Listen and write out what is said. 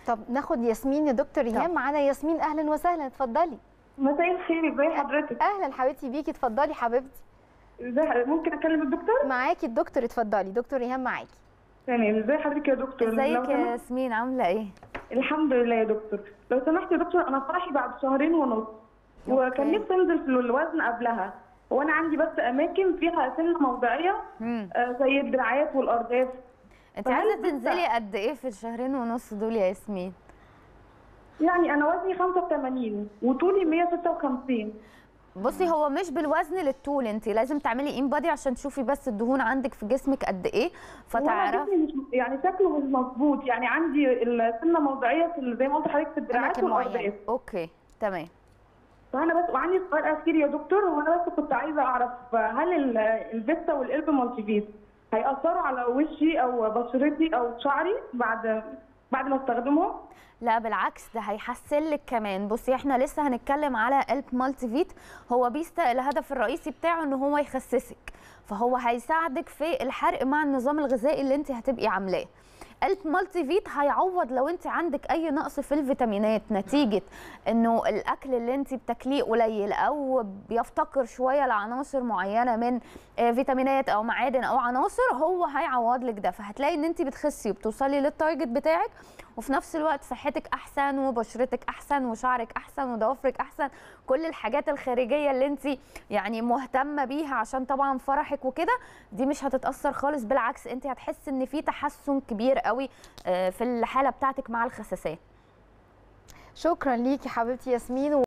طب ناخد ياسمين يا دكتور ايهاب معانا ياسمين اهلا وسهلا اتفضلي مساء الخير ازي حضرتك اهلا حبيبتي بيكي اتفضلي حبيبتي ازي ممكن اكلم الدكتور معاكي الدكتور اتفضلي دكتور ايهاب معاكي تمام ازي حضرتك يا دكتور لو ازيك يا سمحت- ياسمين عامله ايه الحمد لله يا دكتور لو سمحت يا دكتور انا فرحي بعد شهرين ونص وكان أوكي. نفسي انزل في الوزن قبلها وانا عندي بس اماكن فيها سنه موضعيه مم. آه، زي الدراعات والارداف انت فهل عايزه بس- تنزلي قد ايه في الشهرين ونص دول يا ياسمين يعني انا وزني 85 وطولي 156 بصي هو مش بالوزن للطول انت لازم تعملي ان بادي عشان تشوفي بس الدهون عندك في جسمك قد ايه وانا فتعرفي جسمي مش يعني شكله مش مظبوط يعني عندي السنه موضعيه في ال- زي ما قلت لحضرتك في الدراعات أماكن معينة. والارداف اوكي تمام فانا بس وعندي سؤال اخير يا دكتور هو انا بس كنت عايزه اعرف هل ال- الفيتا والقلب مالتي فيت هيأثروا على وشي او بشرتي او شعري بعد بعد ما استخدمهم؟ لا بالعكس ده هيحسن لك كمان بصي احنا لسه هنتكلم على قلب مالتي فيت هو بيست الهدف الرئيسي بتاعه ان هو يخسسك فهو هيساعدك في الحرق مع النظام الغذائي اللي انت هتبقي عاملاه قلب مالتي فيت هيعوض لو انت عندك اي نقص في الفيتامينات نتيجه انه الاكل اللي انت بتاكليه قليل او بيفتقر شويه لعناصر معينه من آه، فيتامينات او معادن او عناصر هو هيعوض لك ده فهتلاقي ان انت بتخسي وبتوصلي للتارجت بتاعك وفي نفس الوقت صحتك احسن وبشرتك احسن وشعرك احسن وضوافرك احسن كل الحاجات الخارجيه اللي انت يعني مهتمه بيها عشان طبعا فرحك وكده دي مش هتتاثر خالص بالعكس انت هتحس ان في تحسن كبير قوي آه، في الحاله بتاعتك مع الخساسات شكرا ليكي حبيبتي ياسمين